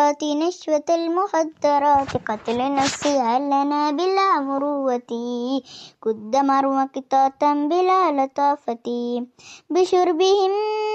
الفاجرات نشوة المخدرات قتل النفس هل لنا بلا مروة كد مروة بلا لطافة بشربهم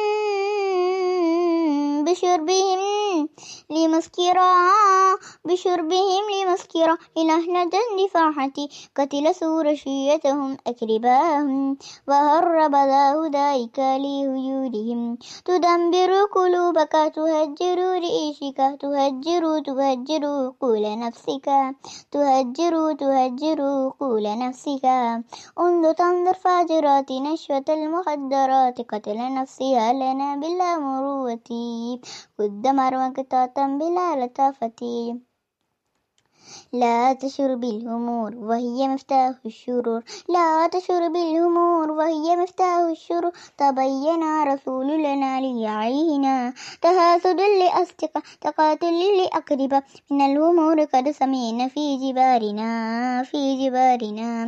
بشربهم لمسكرا بشربهم لمسكرا لنهنة لفرحتي قتل سورشيتهم أكرباهم وهرب ذا هدايك لهيولهم تدمر قلوبك تهجر رئيشك تهجر تهجر قول نفسك تهجر تهجر قول نفسك انظر تنظر فاجرات نشوة المخدرات قتل نفسها لنا بلا مروة قد مروة بلا لطافة لا تشرب الهمور وهي مفتاح الشرور لا تشرب الهمور وهي مفتاح الشرور تبين رسول لنا ليعينا تهاسد لأصدقاء تقاتل لأقرباء من الهمور قد سمعنا في جبارنا في جبارنا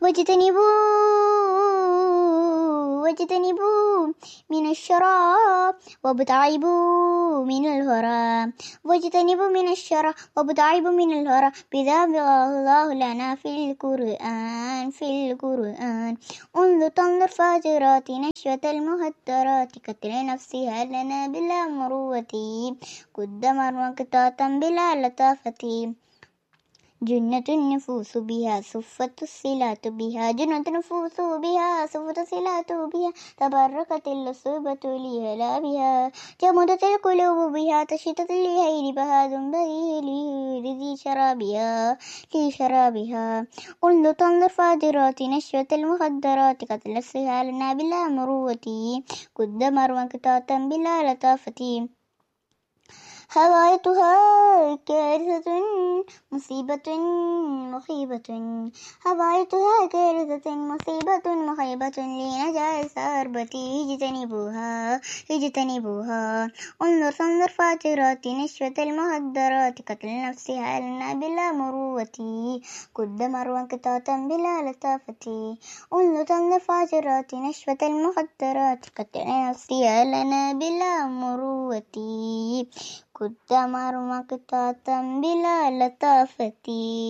واجتنبوا واجتنبوا من الشراب وابتعبوا من الهرى واجتنبوا من الشراب وابتعبوا من الهرى بذا الله لنا في القرآن في القرآن انظر تنظر فاجرات نشوة المهدرات قتل نفسها لنا بلا مروة قدم مقطعة بلا لطافة جنة النفوس بها صفة الصلات بها جنة النفوس بها صفة الصلات بها تبركت الصوبة لهلا بها جمدت القلوب بها تشتت لهير بها ذنبه لذي شرابها لشرابها انظر تنظر فاجرات نشوة المخدرات قتل السهال بلا مروة قدم مقطعة بلا لطافة هوايتها كارثة مصيبة مخيبة هوايتها كارثة مصيبة مخيبة لنجاة أربتي اجتنبوها اجتنبوها انظر تنظر فاترات نشوة المهدرات قتل نفسها لنا بلا مروة قد مروة قطعة بلا لطافة انظر تنظر فاترات نشوة المهدرات قتل نفسها لنا بلا مروة قدمر مقطعة بلا لطافة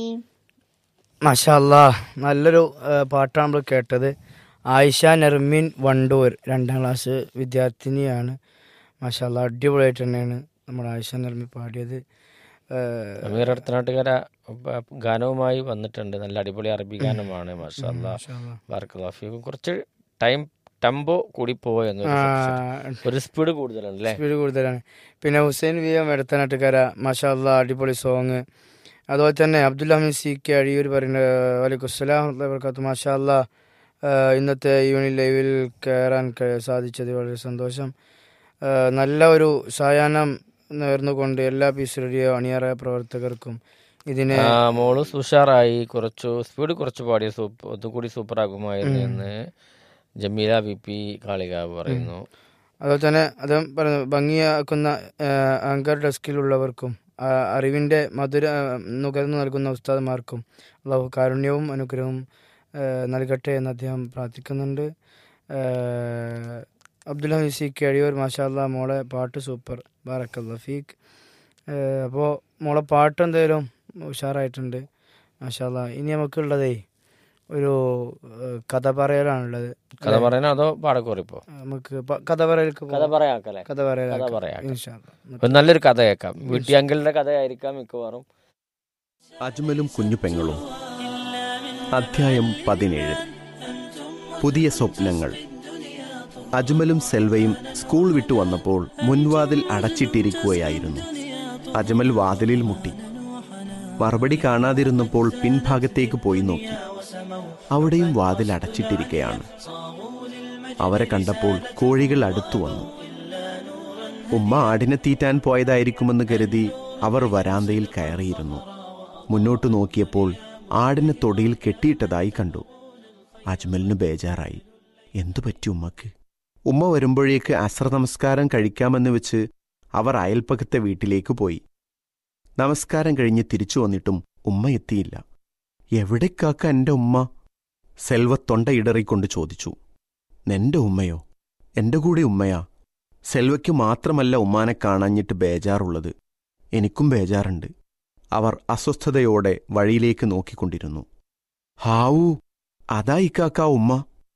മഷാല്ലാ നല്ലൊരു ആ, പാട്ടാണ് നമ്മൾ കേട്ടത് ആയിഷ നെർമിൻ വണ്ടൂർ രണ്ടാം ക്ലാസ് വിദ്യാർത്ഥിനിയാണ് മഷാല്ല അടിപൊളിയായിട്ട് തന്നെയാണ് നമ്മുടെ ആയിഷ നെർമിൻ പാടിയത് ആ, അമീർ അടുത്തനാട്ടുകാര ഗാനവുമായി വന്നിട്ടുണ്ട് നല്ല അടിപൊളി അറബി ഗാനമാണ് മാഷാല്ലാ മാഷാല്ലാ. ബാർക്കലാഫിയും കുറച്ച് ടൈം ടെമ്പോ കൂടി പോയെന്ന് ആ, ഒരു സ്പീഡ് കൂടുതലാണ് അല്ലേ സ്പീഡ് കൂടുതലാണ് പിന്നെ ഹുസൈൻ വി എം എടത്തനാട്ടുകാര മഷാല്ല അടിപൊളി സോങ് അതുപോലെ തന്നെ അബ്ദുൽ ഹമീദ് സി കെ അഴിയൂർ പറയുന്ന വലൈക്കും അസ്സലാം വർക്കാത്തു മഷാല്ല ഇന്നത്തെ ഈവനിങ് ലൈവിൽ കയറാൻ ക- സാധിച്ചത് വളരെ സന്തോഷം ആ, നല്ല ഒരു സായാഹ്നം നേർന്നുകൊണ്ട് എല്ലാ പീസ് റേഡിയോ അണിയറ പ്രവർത്തകർക്കും ഇതിനെ ആ, മോള് ഉഷാറായി കുറച്ചു സ്പീഡ് കുറച്ച് പാടിയ സൂപ്പർ ഒന്നുകൂടി സൂപ്പർ ആകുമായിരുന്നു എന്ന് ജമീല വി പി കാളികാവ് പറയുന്നു അതുപോലെ തന്നെ അദ്ദേഹം പറഞ്ഞു ഭംഗിയാക്കുന്ന ആ, ആങ്കർ ഡെസ്കിലുള്ളവർക്കും ആ, അറിവിന്റെ മധുര നുകർന്നു നൽകുന്ന ഉസ്താദ്മാർക്കും അള്ളാഹു കാരുണ്യവും അനുഗ്രഹവും ആ, നൽകട്ടെ എന്ന് അദ്ദേഹം പ്രാർത്ഥിക്കുന്നുണ്ട് ആ, അബ്ദുൽ ഹമീദ് സി കഴിയൂർ മാഷാല്ല മോളെ പാട്ട് സൂപ്പർ ബാറക്കല്ല ഫീക്ക് അപ്പോൾ മോളെ പാട്ട് എന്തായാലും ഉഷാറായിട്ടുണ്ട് മാഷാല്ല ഇനി നമുക്കുള്ളതേ ഒരു ആ, കഥ പറയലാണുള്ളത് കഥ പറയാനോ അതോ പാടക്കോറിപ്പോ നമുക്ക് പ- കഥ പറയലേക്ക് കഥ പറയാക്കല്ലേ കഥ പറയാം കഥ പറയാം ഇൻഷാ അല്ലാ. ഒരു നല്ലൊരു കഥ കേൾക്കാം വീട്ടിയങ്കലിന്റെ കഥയായിരിക്കാം മിക്കവാറും അജ്മലും കുഞ്ഞു പെങ്ങളും അധ്യായം പതിനേഴ് പുതിയ സ്വപ്നങ്ങൾ അജ്മലും സെൽവയും സ്കൂൾ വിട്ടു വന്നപ്പോൾ മുൻവാതിൽ അടച്ചിട്ടിരിക്കുകയായിരുന്നു അജ്മൽ വാതിലിൽ മുട്ടി മറുപടി കാണാതിരുന്നപ്പോൾ പിൻഭാഗത്തേക്ക് പോയി നോക്കി അവിടെയും വാതിൽ അടച്ചിട്ടിരിക്കുകയാണ് അവരെ കണ്ടപ്പോൾ കോഴികൾ അടുത്തു വന്നു ഉമ്മ ആടിനെ തീറ്റാൻ പോയതായിരിക്കുമെന്ന് കരുതി അവർ വരാന്തയിൽ കയറിയിരുന്നു മുന്നോട്ട് നോക്കിയപ്പോൾ ആടിനെ തൊടിയിൽ കെട്ടിയിട്ടതായി കണ്ടു അജ്മലിന് ബേജാറായി എന്തു പറ്റി ഉമ്മക്ക് ഉമ്മ വരുമ്പോഴേക്ക് അസ്ര നമസ്കാരം കഴിക്കാമെന്ന് വെച്ച് അവർ അയൽപ്പക്കത്തെ വീട്ടിലേക്ക് പോയി നമസ്കാരം കഴിഞ്ഞ് തിരിച്ചു വന്നിട്ടും ഉമ്മ എത്തിയില്ല എവിടേക്കാക്ക എന്റെ ഉമ്മ സെൽവ തൊണ്ടയിടറിക്കൊണ്ട് ചോദിച്ചു നിന്റെ ഉമ്മയോ എന്റെ കൂടെ ഉമ്മയാ സെൽവയ്ക്ക് മാത്രമല്ല ഉമ്മാനെ കാണാഞ്ഞിട്ട് ബേജാറുള്ളത് എനിക്കും ബേജാറുണ്ട് അവർ അസ്വസ്ഥതയോടെ വഴിയിലേക്ക് നോക്കിക്കൊണ്ടിരുന്നു ഹാവൂ അതാ ഇക്കാക്ക ഉമ്മ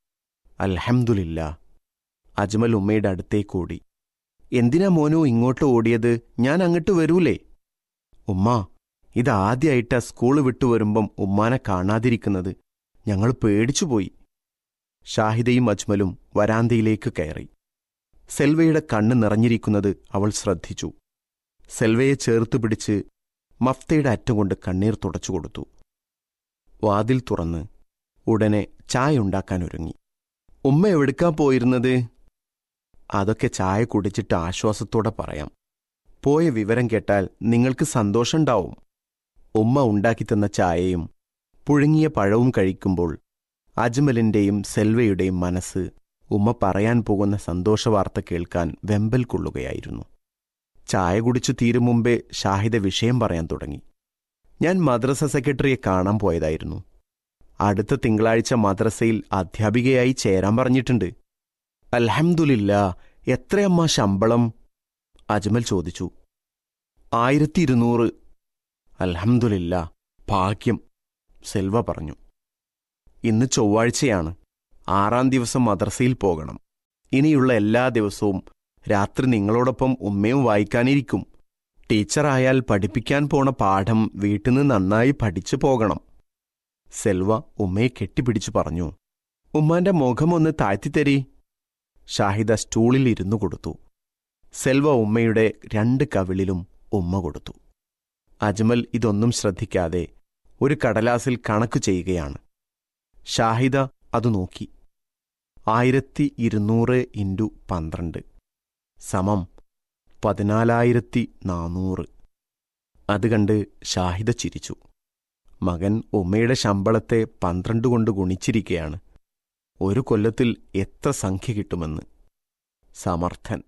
അൽഹംദുലില്ല അജ്മൽ ഉമ്മയുടെ അടുത്തേക്കോടി എന്തിനാ മോനു ഇങ്ങോട്ട് ഓടിയത് ഞാൻ അങ്ങോട്ട് വരൂലേ ഉമ്മ ഇതാദ്യായിട്ടാ സ്കൂള് വിട്ടു വരുമ്പം ഉമ്മാനെ കാണാതിരിക്കുന്നത് ഞങ്ങൾ പേടിച്ചുപോയി ഷാഹിദയും അജ്മലും വരാന്തയിലേക്ക് കയറി സെൽവയുടെ കണ്ണ് നിറഞ്ഞിരിക്കുന്നത് അവൾ ശ്രദ്ധിച്ചു സെൽവയെ ചേർത്ത് പിടിച്ച് മഫ്തയുടെ അറ്റം കൊണ്ട് കണ്ണീർ തുടച്ചു കൊടുത്തു വാതിൽ തുറന്ന് ഉടനെ ചായ ഉണ്ടാക്കാൻ ഒരുങ്ങി ഉമ്മ എവിടുക്കാ പോയിരുന്നത് അതൊക്കെ ചായ കുടിച്ചിട്ട് ആശ്വാസത്തോടെ പറയാം പോയ വിവരം കേട്ടാൽ നിങ്ങൾക്ക് സന്തോഷമുണ്ടാവും ഉമ്മ ഉണ്ടാക്കിത്തന്ന ചായയും പുഴുങ്ങിയ പഴവും കഴിക്കുമ്പോൾ അജ്മലിന്റെയും സെൽവയുടെയും മനസ്സ് ഉമ്മ പറയാൻ പോകുന്ന സന്തോഷവാർത്ത കേൾക്കാൻ വെമ്പൽ കൊള്ളുകയായിരുന്നു ചായ കുടിച്ചു തീരും മുമ്പേ ഷാഹിദ വിഷയം പറയാൻ തുടങ്ങി ഞാൻ മദ്രസ സെക്രട്ടറിയെ കാണാൻ പോയതായിരുന്നു അടുത്ത തിങ്കളാഴ്ച മദ്രസയിൽ അധ്യാപികയായി ചേരാൻ പറഞ്ഞിട്ടുണ്ട് അൽഹംദുലില്ല എത്രയമ്മ ശമ്പളം അജ്മൽ ചോദിച്ചു ആയിരത്തി ഇരുന്നൂറ് അൽഹംദുലില്ല ഭാഗ്യം സെൽവ പറഞ്ഞു ഇന്ന് ചൊവ്വാഴ്ചയാണ് ആറാം ദിവസം മദ്രസയിൽ പോകണം ഇനിയുള്ള എല്ലാ ദിവസവും രാത്രി നിങ്ങളോടൊപ്പം ഉമ്മയും വായിക്കാനിരിക്കും ടീച്ചറായാൽ പഠിപ്പിക്കാൻ പോണ പാഠം വീട്ടിൽ നിന്ന് നന്നായി പഠിച്ചു പോകണം സെൽവ ഉമ്മയെ കെട്ടിപ്പിടിച്ചു പറഞ്ഞു ഉമ്മാന്റെ മുഖം ഒന്ന് താഴ്ത്തിത്തരി ഷാഹിദ സ്റ്റൂളിൽ ഇരുന്നു കൊടുത്തു സെൽവ ഉമ്മയുടെ രണ്ട് കവിളിലും ഉമ്മ കൊടുത്തു അജ്മൽ ഇതൊന്നും ശ്രദ്ധിക്കാതെ ഒരു കടലാസിൽ കണക്ക് ചെയ്യുകയാണ് ഷാഹിദ അത് നോക്കി ആയിരത്തി ഇരുന്നൂറ് ഇൻറ്റു പന്ത്രണ്ട് സമം പതിനാലായിരത്തി നാനൂറ് അത് കണ്ട് ഷാഹിദ ചിരിച്ചു മകൻ ഉമ്മയുടെ ശമ്പളത്തെ പന്ത്രണ്ട് കൊണ്ട് ഗുണിച്ചിരിക്കുകയാണ് ഒരു കൊല്ലത്തിൽ എത്ര സംഖ്യ കിട്ടുമെന്ന് സമർത്ഥൻ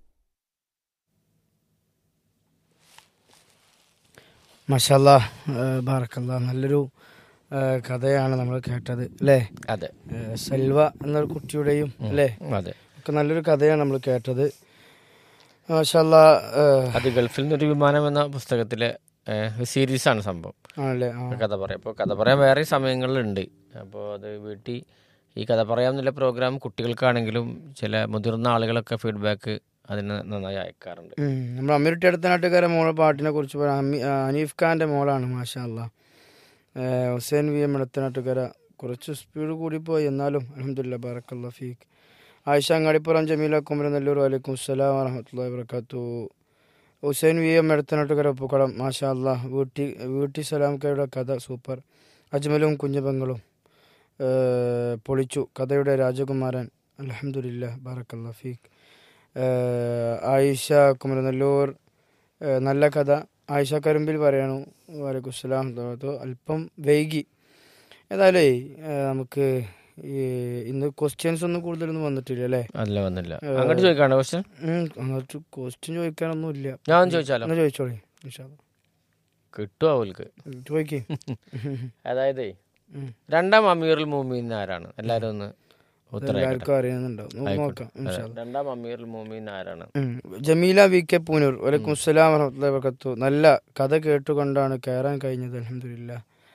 മഷാല്ല ബാറക്കല്ല നല്ലൊരു ആ, കഥയാണ് നമ്മൾ കേട്ടത് അല്ലേ അതെ ആ, സെൽവ എന്നൊരു കുട്ടിയുടെയും അല്ലേ അതെ ഒക്കെ നല്ലൊരു കഥയാണ് നമ്മൾ കേട്ടത് മാഷല്ല അത് ഗൾഫിൽ നിന്നൊരു വിമാനം എന്ന പുസ്തകത്തിലെ ഏഹ്, ഒരു സീരീസാണ് സംഭവം ആണല്ലേ ആ കഥ പറയാം അപ്പോൾ കഥ പറയാൻ വേറെ സമയങ്ങളിലുണ്ട് അപ്പോൾ അത് വീട്ടിൽ ഈ കഥ പറയാമെന്നുള്ള പ്രോഗ്രാം കുട്ടികൾക്കാണെങ്കിലും ചില മുതിർന്ന ആളുകളൊക്കെ ഫീഡ്ബാക്ക് അതിന് നന്നായി അയക്കാറുണ്ട് ഉം. നമ്മുടെ അമീർട്ടി അടുത്ത നാട്ടുകാരെ മോളെ പാട്ടിനെ കുറിച്ച് പറയാം അമി- ആ, അനീഫ് ഖാന്റെ മോളാണ് മാഷാ അല്ലാ ഏഹ് ഹുസൈൻ വി എം അടുത്ത നാട്ടുകാര കുറച്ച് സ്പീഡ് കൂടിപ്പോയി എന്നാലും അലഹമില്ല ബാറക്കല്ല ഫീഖ് ആയിഷ അങ്ങാടിപ്പുറം ജമീല കുമര നെല്ലൂർ വലൈക്കും അസ്സലാം വറഹമത്തുള്ള വർക്കാത്തു ഹുസൈൻ വി എം അടുത്ത നാട്ടുകാര ഉപ്പുക്കടം മാഷാ അല്ലാ വീട്ടി വീട്ടി സലാംക്കയുടെ കഥ സൂപ്പർ അജ്മലും കുഞ്ഞുപെങ്ങളും ഏഹ് പൊളിച്ചു കഥയുടെ രാജകുമാരൻ അലഹമില്ല ബാറക്കല്ല ഫീഖ് ഏഹ് ആയിഷ കുമരനെല്ലൂർ ഏഹ് നല്ല കഥ ആയിഷ കരുമ്പിൽ പറയണു വലൈക്കുസ്സലാം തൊ അല്പം വൈകി ഏതായാലേ ഏഹ് നമുക്ക് ഈ ഇന്ന് ക്വസ്റ്റ്യൻസ് ഒന്നും കൂടുതലൊന്നും വന്നിട്ടില്ല അല്ലേ അതിൽ വന്നില്ല അങ്ങോട്ട് ചോദിക്കാണ് ക്വസ്റ്റ്യൻ ഉം, അങ്ങോട്ട് ക്വസ്റ്റ്യൻ ചോദിക്കാനൊന്നും ഇല്ല ഞാൻ ചോദിച്ചാലോ എന്നാ ചോദിച്ചോളി ഇൻഷാ അല്ലാ. കിട്ടുമോ അവൾക്ക് ചോദിക്കേ അതായത് ഉം. രണ്ടാം അമീറുൽ മൂമീൻ ആരാണ് എല്ലാവരും ഒന്ന് ഉത്തരം എല്ലാവർക്കും അറിയുന്നുണ്ടാവും നമുക്ക് നോക്കാം ഇൻഷാ അല്ലാ. രണ്ടാം അമീറുൽ മൂമീൻ ആരാണ് ഉം. ജമീല വി കെ പൂനൂർ വലൈക്കും അസ്സലാം വറഹമത്തുള്ളാഹി വബറകാത്തു നല്ല കഥ കേട്ടുകൊണ്ടാണ് കയറാൻ കഴിഞ്ഞത് അലഹമില്ല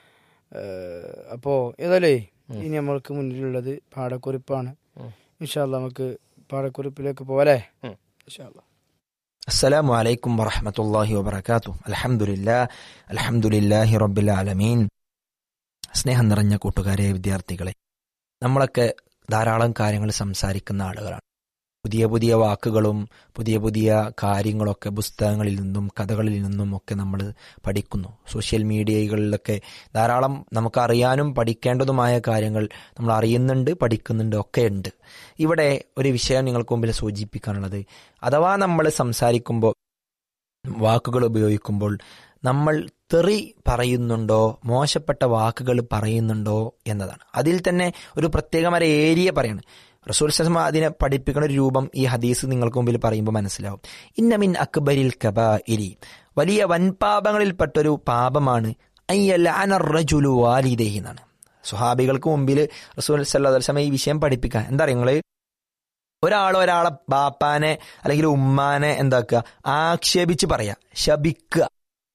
അപ്പോൾ ഏതായാലേ ഇനി നമ്മൾക്ക് മുന്നിലുള്ളത് പാടക്കുറിപ്പാണ് ഉം. ഇൻഷാല്ല നമുക്ക് പാടക്കുറിപ്പിലേക്ക് പോരെ ഉം. ഇൻഷാല്ല السلام عليكم ورحمة الله وبركاته الحمد لله الحمد لله رب العالمين സ്നേഹം നിറഞ്ഞ കൂട്ടുകാരെ വിദ്യാർത്ഥികളെ നമ്മളൊക്കെ ധാരാളം കാര്യങ്ങൾ സംസാരിക്കുന്ന ആളുകളാണ് പുതിയ പുതിയ വാക്കുകളും പുതിയ പുതിയ കാര്യങ്ങളൊക്കെ പുസ്തകങ്ങളിൽ നിന്നും കഥകളിൽ നിന്നും ഒക്കെ നമ്മൾ പഠിക്കുന്നു സോഷ്യൽ മീഡിയകളിലൊക്കെ ധാരാളം നമുക്ക് അറിയാനും പഠിക്കേണ്ടതുമായ കാര്യങ്ങൾ നമ്മൾ അറിയുന്നുണ്ട് പഠിക്കുന്നുണ്ട് ഒക്കെ ഉണ്ട് ഇവിടെ ഒരു വിഷയം നിങ്ങൾക്ക് മുമ്പിൽ സൂചിപ്പിക്കാനുള്ളത് അഥവാ നമ്മൾ സംസാരിക്കുമ്പോൾ വാക്കുകൾ ഉപയോഗിക്കുമ്പോൾ നമ്മൾ തെറി പറയുന്നുണ്ടോ മോശപ്പെട്ട വാക്കുകൾ പറയുന്നുണ്ടോ എന്നതാണ് അതിൽ തന്നെ ഒരു പ്രത്യേകമായ ഏരിയ പറയാണ് റസൂൽ സസ്മ അതിനെ പഠിപ്പിക്കുന്ന ഒരു രൂപം ഈ ഹദീസ് നിങ്ങൾക്ക് മുമ്പിൽ പറയുമ്പോൾ മനസ്സിലാവും ഇന്നമിൻ അക്ബരിൽ കബാഇരി വലിയ വൻപാപങ്ങളിൽപ്പെട്ടൊരു പാപമാണ് അയ്യല്ലാനറജുലു വാലിദേഹി എന്നാണ് സുഹാബികൾക്ക് മുമ്പിൽ റസൂൽ സല്ലാ വസ്ലമ ഈ വിഷയം പഠിപ്പിക്കാൻ എന്താ നിങ്ങള് ഒരാൾ ഒരാളെ ബാപ്പാനെ അല്ലെങ്കിൽ ഉമ്മാനെ എന്താക്കുക ആക്ഷേപിച്ച് പറയാ ശപിക്കുക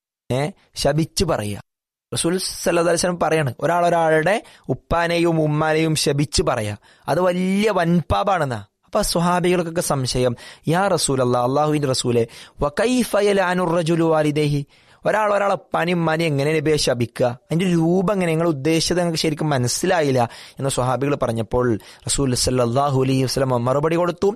ശപിച്ച് പറയുക റസൂൽ സല്ലാസ്ലം പറയാണ് ഒരാൾ ഒരാളുടെ ഉപ്പാനെയും ഉമ്മാനെയും ശപിച്ച് പറയാ അത് വലിയ വൻപാപാണെന്നാ അപ്പൊ സ്വഹാബികൾക്കൊക്കെ സംശയം യാ റസൂൽ അല്ലാ അള്ളാഹുവിന്റെ റസൂലെ വക്കൈഫയലാനുറജുലു വാലിദേഹി ഒരാൾ ഒരാളെ പനിയും മനി എങ്ങനെ നബിയെ ശപിക്കുക അതിന്റെ രൂപം എങ്ങനെ നിങ്ങൾ ഉദ്ദേശിച്ചത് നിങ്ങൾക്ക് ശരിക്കും മനസ്സിലായില്ല എന്ന് സ്വഹാബികൾ പറഞ്ഞപ്പോൾ റസൂൽ സല്ലാഹു അലൈഹി വസ്ലം മറുപടി കൊടുത്തു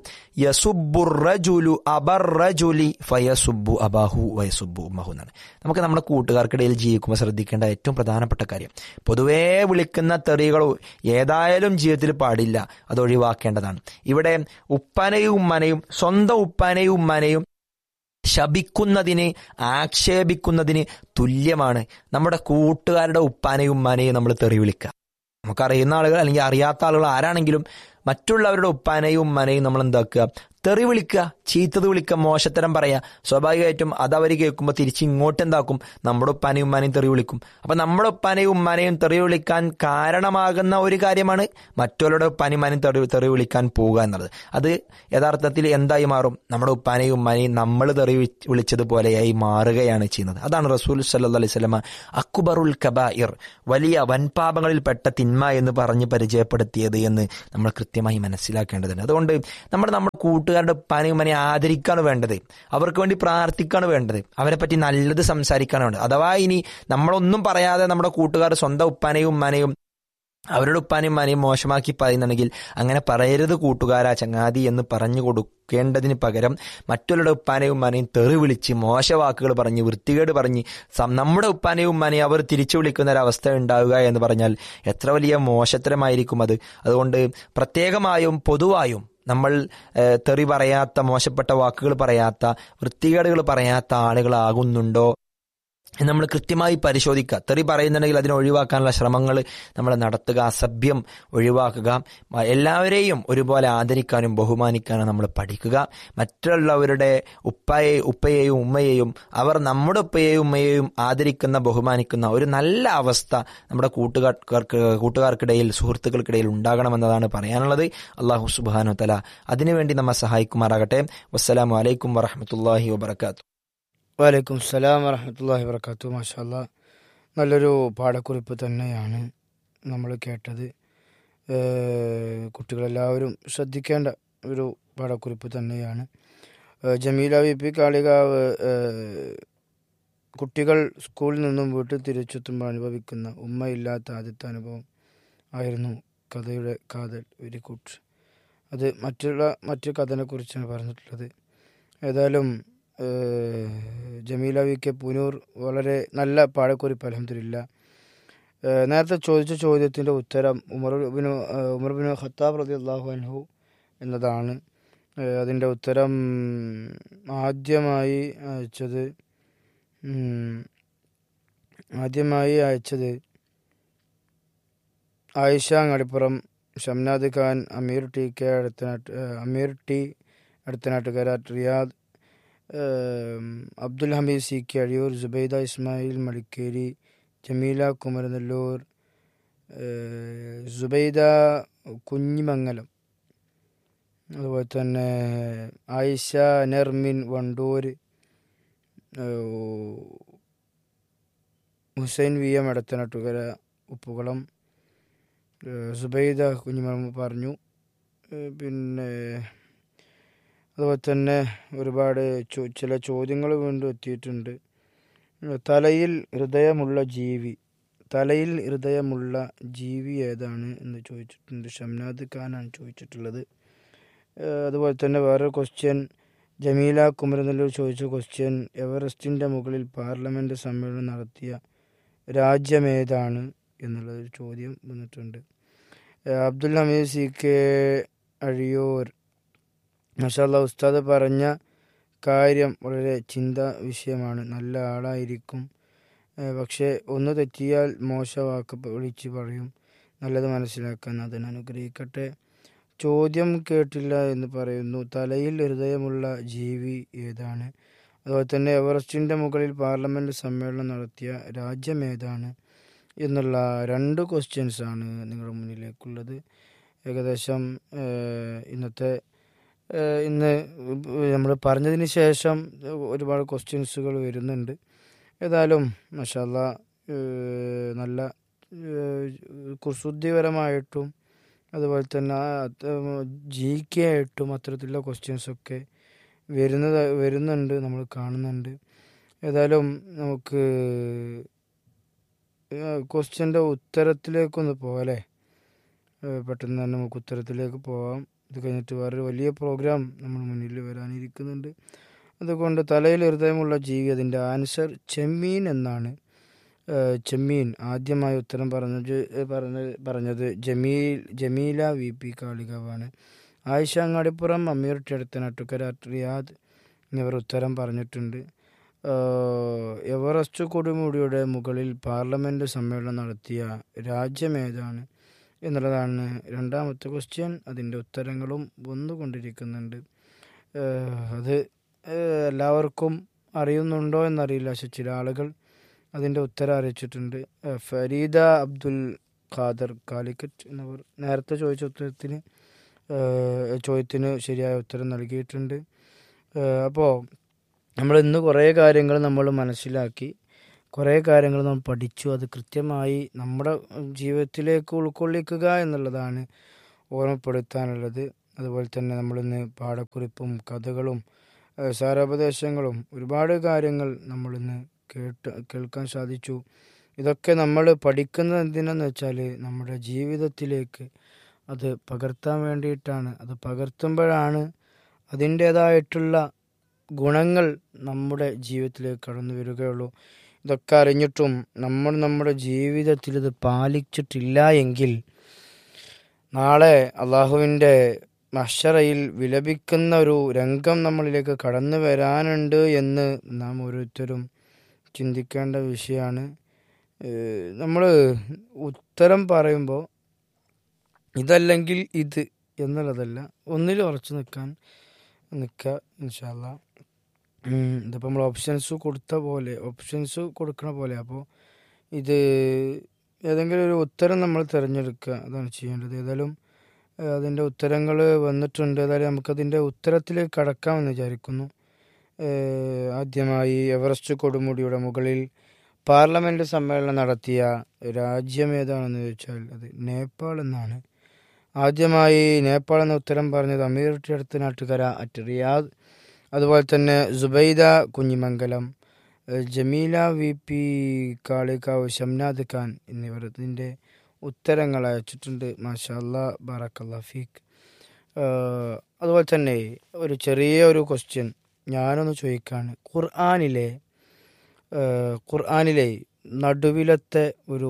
യസുബുറജുലു അബർറജുലി ഫയസുബു അബാഹു വയസുബു ഉമ്മഹു എന്നാണ് നമുക്ക് നമ്മുടെ കൂട്ടുകാർക്കിടയിൽ ജീവിക്കുമ്പോൾ ശ്രദ്ധിക്കേണ്ട ഏറ്റവും പ്രധാനപ്പെട്ട കാര്യം പൊതുവേ വിളിക്കുന്ന തെറികൾ ഏതായാലും ജീവിതത്തിൽ പാടില്ല അത് ഒഴിവാക്കേണ്ടതാണ് ഇവിടെ ഉപ്പാനെയും ഉമ്മനെയും സ്വന്തം ഉപ്പാനെയും ഉമ്മനെയും ശപിക്കുന്നതിന് ആക്ഷേപിക്കുന്നതിന് തുല്യമാണ് നമ്മുടെ കൂട്ടുകാരുടെ ഉപ്പാനെയും ഉമ്മാനെയും നമ്മൾ തെറി വിളിക്കുക നമുക്കറിയുന്ന ആളുകൾ അല്ലെങ്കിൽ അറിയാത്ത ആളുകൾ ആരാണെങ്കിലും മറ്റുള്ളവരുടെ ഉപ്പാനെയും ഉമ്മാനെയും നമ്മൾ എന്താക്കുക തെറി വിളിക്കുക ചീത്തത് വിളിക്കുക മോശത്തരം പറയുക സ്വാഭാവികമായിട്ടും അത് അവർ കേൾക്കുമ്പോൾ തിരിച്ച് ഇങ്ങോട്ട് എന്താക്കും നമ്മുടെ ഉപ്പാനെയും ഉമ്മാനെയും തെറി വിളിക്കും അപ്പം നമ്മുടെ ഉപ്പാനെയും ഉമ്മാനെയും തെറി വിളിക്കാൻ കാരണമാകുന്ന ഒരു കാര്യമാണ് മറ്റുള്ളവരുടെ ഉപ്പാനെയും ഉമ്മാനെയും തെറി തെറി വിളിക്കാൻ പോവുക എന്നുള്ളത് അത് യഥാർത്ഥത്തിൽ എന്തായി മാറും നമ്മുടെ ഉപ്പാനെയും ഉമ്മാനെയും നമ്മൾ തെറി വിളി- വിളിച്ചതുപോലെയായി മാറുകയാണ് ചെയ്യുന്നത് അതാണ് റസൂൽ സല്ലു അലൈഹി സ്വലമ അക്ബറുൽ കബായിർ വലിയ വൻപാപങ്ങളിൽപ്പെട്ട തിന്മ എന്ന് പറഞ്ഞ് പരിചയപ്പെടുത്തിയത് എന്ന് നമ്മൾ കൃത്യമായി മനസ്സിലാക്കേണ്ടതുണ്ട് അതുകൊണ്ട് നമ്മൾ നമ്മുടെ കൂട്ടുകാരുടെ ഉപ്പാനെയും ഉമ്മനെയും ആദരിക്കാണ് വേണ്ടത് അവർക്ക് വേണ്ടി പ്രാർത്ഥിക്കാണ് വേണ്ടത് അവരെ പറ്റി നല്ലത് സംസാരിക്കാണ് വേണ്ടത് അഥവാ ഇനി നമ്മളൊന്നും പറയാതെ നമ്മുടെ കൂട്ടുകാർ സ്വന്തം ഉപ്പാനെയും ഉമ്മാനെയും അവരുടെ ഉപ്പാനെയും ഉമ്മാനെയും മോശമാക്കി പറയുന്നുണ്ടെങ്കിൽ അങ്ങനെ പറയരുത് കൂട്ടുകാരാ ചങ്ങാതി എന്ന് പറഞ്ഞു കൊടുക്കേണ്ടതിന് പകരം മറ്റുള്ളവരുടെ ഉപ്പാനെയും ഉമ്മാനെയും തെറി വിളിച്ച് മോശവാക്കുകൾ പറഞ്ഞ് വൃത്തികേട് പറഞ്ഞ് സം- നമ്മുടെ ഉപ്പാനെയും ഉമ്മാനെയും അവർ തിരിച്ചു വിളിക്കുന്ന ഒരു അവസ്ഥ ഉണ്ടാവുക എന്ന് പറഞ്ഞാൽ എത്ര വലിയ മോശത്തരമായിരിക്കും അത് അതുകൊണ്ട് പ്രത്യേകമായും പൊതുവായും നമ്മൾ ഏഹ്, തെറി പറയാത്ത മോശപ്പെട്ട വാക്കുകൾ പറയാത്ത വൃത്തികേടുകൾ പറയാത്ത ആളുകളാകുന്നുണ്ടോ എന്ന് നമ്മൾ കൃത്യമായി പരിശോധിക്കുക തെറി പറയുന്നുണ്ടെങ്കിൽ അതിനെ ഒഴിവാക്കാനുള്ള ശ്രമങ്ങൾ നമ്മൾ നടത്തുക അസഭ്യം ഒഴിവാക്കുക മ- എല്ലാവരെയും ഒരുപോലെ ആദരിക്കാനും ബഹുമാനിക്കാനും നമ്മൾ പഠിക്കുക മറ്റുള്ളവരുടെ ഉപ്പയെ ഉപ്പയെയും ഉമ്മയെയും അവർ നമ്മുടെ ഉപ്പയെയും ഉമ്മയെയും ആദരിക്കുന്ന ബഹുമാനിക്കുന്ന ഒരു നല്ല അവസ്ഥ നമ്മുടെ കൂട്ടുകാർക്ക് കൂട്ടുകാർക്കിടയിൽ സുഹൃത്തുക്കൾക്കിടയിൽ ഉണ്ടാകണമെന്നതാണ് പറയാനുള്ളത് അള്ളാഹു സുബാനു തല അതിനുവേണ്ടി നമ്മെ സഹായിക്കുമാറാകട്ടെ വസ്സലാമു അലൈക്കും വറഹമത്തല്ലാഹി വബർക്കാത്തു വലൈക്കും സ്സലാം വറഹമത്തല്ലാഹി വർക്കാത്തു മാഷാല്ല നല്ലൊരു പാഠക്കുറിപ്പ് തന്നെയാണ് നമ്മൾ കേട്ടത് ഏഹ് കുട്ടികളെല്ലാവരും ശ്രദ്ധിക്കേണ്ട ഒരു പാഠക്കുറിപ്പ് തന്നെയാണ് ഏഹ് ജമീല വി പി കാളികാവ് ഏഹ് കുട്ടികൾ സ്കൂളിൽ നിന്നും വീട്ടിൽ തിരിച്ചെത്തുമ്പോൾ അനുഭവിക്കുന്ന ഉമ്മയില്ലാത്ത ആദ്യത്തെ അനുഭവം ആയിരുന്നു കഥയുടെ കാതൽ വെരി ഗുഡ് അത് മറ്റുള്ള മറ്റു കഥനെക്കുറിച്ചാണ് പറഞ്ഞിട്ടുള്ളത് ഏതായാലും ഏഹ് ജമീല വി കെ പുനൂർ വളരെ നല്ല പാഴക്കുറിപ്പ് അലഹമില്ല നേരത്തെ ചോദിച്ച ചോദ്യത്തിൻ്റെ ഉത്തരം ഉമർ ബിനു ഏഹ് ഉമർ ബിനു ഖത്താബ് റതി അള്ളാഹു അൻഹു എന്നതാണ് ഏഹ് അതിൻ്റെ ഉത്തരം ആദ്യമായി അയച്ചത് ഉം, ആദ്യമായി അയച്ചത് ആയിഷ അങ്ങടിപ്പുറം ഷംനാദ് ഖാൻ അമീർ ടി കെ അടുത്തനാട്ട് ഏഹ് അമീർ ടി അടുത്തനാട്ടുകര റിയാദ് ഏം, അബ്ദുൽ ഹമീദ് സി കെ അഴിയൂർ സുബൈദ ഇസ്മായിൽ മടിക്കേരി ജമീല കുമരനെല്ലൂർ ഏഹ്, സുബൈദ കുഞ്ഞിമംഗലം അതുപോലെ തന്നെ ആയിഷ നെർമിൻ വണ്ടൂർ ഏഹ്, ഹുസൈൻ വി എം എടത്തനാട്ടുകര ഉപ്പുകുളം ഏഹ്, സുബൈദ കുഞ്ഞിമ പറഞ്ഞു ഏഹ്, പിന്നെ അതുപോലെ തന്നെ ഒരുപാട് ചോ- ചില ചോദ്യങ്ങൾ വീണ്ടും എത്തിയിട്ടുണ്ട് തലയിൽ ഹൃദയമുള്ള ജീവി തലയിൽ ഹൃദയമുള്ള ജീവി ഏതാണ് എന്ന് ചോദിച്ചിട്ടുണ്ട് ഷംനാദ് ഖാനാണ് ചോദിച്ചിട്ടുള്ളത് ഏഹ് അതുപോലെ തന്നെ വേറൊരു ക്വസ്റ്റ്യൻ ജമീല കുമരനെല്ലൂർ ചോദിച്ച ക്വസ്റ്റ്യൻ എവറസ്റ്റിൻ്റെ മുകളിൽ പാർലമെൻറ്റ് സമ്മേളനം നടത്തിയ രാജ്യമേതാണ് എന്നുള്ളൊരു ചോദ്യം വന്നിട്ടുണ്ട് ഏഹ് അബ്ദുൽ ഹമീദ് സി കെ അഴിയൂർ മഷാല്ല ഉസ്താദ് പറഞ്ഞ കാര്യം വളരെ ചിന്ത വിഷയമാണ് നല്ല ആളായിരിക്കും ഏഹ് പക്ഷേ ഒന്ന് തെറ്റിയാൽ മോശവാക്ക് വിളിച്ച് പറയും നല്ലത് മനസ്സിലാക്കാൻ അതിന് അനുഗ്രഹിക്കട്ടെ ചോദ്യം കേട്ടില്ല എന്ന് പറയുന്നു തലയിൽ ഹൃദയമുള്ള ജീവി ഏതാണ് അതുപോലെ തന്നെ എവറസ്റ്റിൻ്റെ മുകളിൽ പാർലമെൻറ്റ് സമ്മേളനം നടത്തിയ രാജ്യം ഏതാണ് എന്നുള്ള രണ്ട് ക്വസ്റ്റ്യൻസ് ആണ് നിങ്ങളുടെ മുന്നിലേക്കുള്ളത് ഏകദേശം ഏഹ്, ഇന്നത്തെ ഏഹ്, ഇന്ന് നമ്മൾ പറഞ്ഞതിന് ശേഷം ഒരുപാട് ക്വസ്റ്റ്യൻസുകൾ വരുന്നുണ്ട് ഏതായാലും മഷാല്ല നല്ല ഏഹ്, കുസൃതിപരമായിട്ടും അതുപോലെ തന്നെ ജി കെ ആയിട്ടും അത്തരത്തിലുള്ള ക്വസ്റ്റ്യൻസൊക്കെ വരുന്നത് വരുന്നുണ്ട് നമ്മൾ കാണുന്നുണ്ട് ഏതായാലും നമുക്ക് ക്വസ്റ്റ്യൻ്റെ ഉത്തരത്തിലേക്കൊന്ന് പോകല്ലേ പെട്ടെന്ന് തന്നെ നമുക്ക് ഉത്തരത്തിലേക്ക് പോവാം ഇത് കഴിഞ്ഞിട്ട് വേറൊരു വലിയ പ്രോഗ്രാം നമ്മൾ മുന്നിൽ വരാനിരിക്കുന്നുണ്ട് അതുകൊണ്ട് തലയിൽ ഹൃദയമുള്ള ജീവി അതിൻ്റെ ആൻസർ ചെമ്മീൻ എന്നാണ് ഏഹ് ചെമ്മീൻ ആദ്യമായി ഉത്തരം പറഞ്ഞത് പറഞ്ഞ പറഞ്ഞത് ജമീൽ ജമീല വി പി കാളികാവാണ് ആയിഷ അങ്ങാടിപ്പുറം അമീർ ടെടുത്ത നട്ടുക്കര റിയാദ് എന്നിവർ ഉത്തരം പറഞ്ഞിട്ടുണ്ട് ഏഹ് എവറസ്റ്റ് കൊടുമുടിയുടെ മുകളിൽ പാർലമെൻറ്റ് സമ്മേളനം നടത്തിയ രാജ്യമേതാണ് എന്നുള്ളതാണ് രണ്ടാമത്തെ ക്വസ്റ്റ്യൻ അതിൻ്റെ ഉത്തരങ്ങളും വന്നുകൊണ്ടിരിക്കുന്നുണ്ട് ഏഹ് അത് ഏഹ് എല്ലാവർക്കും അറിയുന്നുണ്ടോ എന്നറിയില്ല പക്ഷെ ചില ആളുകൾ അതിൻ്റെ ഉത്തരം അറിയിച്ചിട്ടുണ്ട് ഏഹ് ഫരീദ അബ്ദുൽ ഖാദർ കാലിക്കറ്റ് എന്നിവർ നേരത്തെ ചോദിച്ച ഉത്തരത്തിന് ഏഹ് ചോദ്യത്തിന് ശരിയായ ഉത്തരം നൽകിയിട്ടുണ്ട് അപ്പോൾ നമ്മൾ ഇന്ന് കുറേ കാര്യങ്ങൾ നമ്മൾ മനസ്സിലാക്കി കുറേ കാര്യങ്ങൾ നാം പഠിച്ചു അത് കൃത്യമായി നമ്മുടെ ജീവിതത്തിലേക്ക് ഉൾക്കൊള്ളിക്കുക എന്നുള്ളതാണ് ഓർമ്മപ്പെടുത്താനുള്ളത് അതുപോലെ തന്നെ നമ്മളിന്ന് പാഠക്കുറിപ്പും കഥകളും ഏഹ് സാരോപദേശങ്ങളും ഒരുപാട് കാര്യങ്ങൾ നമ്മളിന്ന് കേട്ട് കേൾക്കാൻ സാധിച്ചു ഇതൊക്കെ നമ്മൾ പഠിക്കുന്നത് എന്തിനാന്ന് വെച്ചാൽ നമ്മുടെ ജീവിതത്തിലേക്ക് അത് പകർത്താൻ വേണ്ടിയിട്ടാണ് അത് പകർത്തുമ്പോഴാണ് അതിൻ്റേതായിട്ടുള്ള ഗുണങ്ങൾ നമ്മുടെ ജീവിതത്തിലേക്ക് കടന്നു വരികയുള്ളൂ ഇതൊക്കെ അറിഞ്ഞിട്ടും നമ്മൾ നമ്മുടെ ജീവിതത്തിൽ ഇത് പാലിച്ചിട്ടില്ല എങ്കിൽ നാളെ അള്ളാഹുവിൻ്റെ മഷറയിൽ വിലപിക്കുന്ന ഒരു രംഗം നമ്മളിലേക്ക് കടന്നു വരാനുണ്ട് എന്ന് നാം ഓരോരുത്തരും ചിന്തിക്കേണ്ട വിഷയമാണ് നമ്മൾ ഉത്തരം പറയുമ്പോൾ ഇതല്ലെങ്കിൽ ഇത് എന്നുള്ളതല്ല ഒന്നിൽ ഉറച്ചു നിൽക്കാൻ നിൽക്കുക ഇൻഷാല്ല ഇതിപ്പോൾ നമ്മൾ ഓപ്ഷൻസ് കൊടുത്ത പോലെ ഓപ്ഷൻസ് കൊടുക്കണ പോലെ അപ്പോൾ ഇത് ഏതെങ്കിലും ഒരു ഉത്തരം നമ്മൾ തിരഞ്ഞെടുക്കുക അതാണ് ചെയ്യേണ്ടത് ഏതായാലും ഏഹ്, അതിൻ്റെ ഉത്തരങ്ങൾ വന്നിട്ടുണ്ട് ഏതായാലും നമുക്കതിൻ്റെ ഉത്തരത്തിലേക്ക് കടക്കാമെന്ന് വിചാരിക്കുന്നു ഏഹ്, ആദ്യമായി എവറസ്റ്റ് കൊടുമുടിയുടെ മുകളിൽ പാർലമെൻറ്റ് സമ്മേളനം നടത്തിയ രാജ്യം ഏതാണെന്ന് ചോദിച്ചാൽ അത് നേപ്പാൾ എന്നാണ് ആദ്യമായി നേപ്പാൾ എന്ന ഉത്തരം പറഞ്ഞത് അമീർ അടുത്ത നാട്ടുകര അറ്റ് റിയാദ് അതുപോലെ തന്നെ സുബൈദ കുഞ്ഞിമംഗലം ഏഹ് ജമീല വി പി കാളിക്കാവ് ഷംനാദ് ഖാൻ എന്നിവർ ഇതിൻ്റെ ഉത്തരങ്ങൾ അയച്ചിട്ടുണ്ട് മാഷാ അല്ലാ ബാറക്കല്ലാ ഫീക്ക് ഏഹ് അതുപോലെ തന്നെ ഒരു ചെറിയ ഒരു ക്വസ്റ്റ്യൻ ഞാനൊന്ന് ചോദിക്കാണ് ഖുർആാനിലെ ഏഹ് ഖുർആാനിലെ നടുവിലത്തെ ഒരു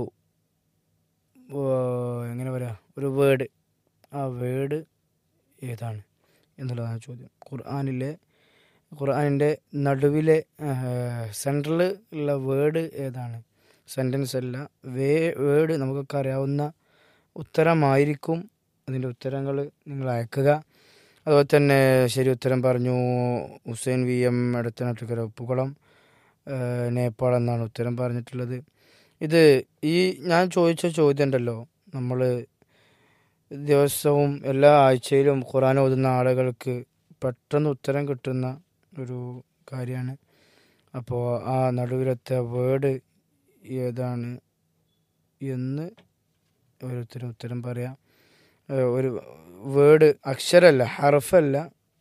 ഏഹ് എങ്ങനെ പറയാ ഒരു വേർഡ് ആ വേർഡ് ഏതാണ് എന്നുള്ളതാണ് ചോദ്യം ഖുർആാനിലെ ഖുർആാനിൻ്റെ നടുവിലെ സെൻട്രൽ ഉള്ള വേർഡ് ഏതാണ് സെൻറ്റൻസ് അല്ല വേ വേർഡ് നമുക്കൊക്കെ അറിയാവുന്ന ഉത്തരമായിരിക്കും അതിൻ്റെ ഉത്തരങ്ങൾ നിങ്ങൾ അയക്കുക അതുപോലെ തന്നെ ശരി ഉത്തരം പറഞ്ഞു ഹുസൈൻ വി എം എടത്തനാട്ടുകര ഉപ്പുകുളം ഏഹ് നേപ്പാൾ എന്നാണ് ഉത്തരം പറഞ്ഞിട്ടുള്ളത് ഇത് ഈ ഞാൻ ചോദിച്ച ചോദ്യം ഉണ്ടല്ലോ നമ്മൾ ദിവസവും എല്ലാ ആഴ്ചയിലും ഖുറാൻ ഓതുന്ന ആളുകൾക്ക് പെട്ടെന്ന് ഉത്തരം കിട്ടുന്ന ഒരു കാര്യമാണ് അപ്പോൾ ആ നടുവിലത്തെ വേർഡ് ഏതാണ് എന്ന് ഓരോരുത്തരും ഉത്തരം പറയാം ഏഹ് ഒരു വേർഡ് അക്ഷരമല്ല ഹർഫല്ല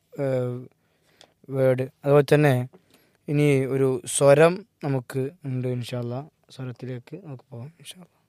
വേർഡ് അതുപോലെ തന്നെ ഇനി ഒരു സ്വരം നമുക്ക് ഉണ്ട് ഇൻഷാല്ല സ്വരത്തിലേക്ക് നമുക്ക് പോകാം ഇൻഷാല്ല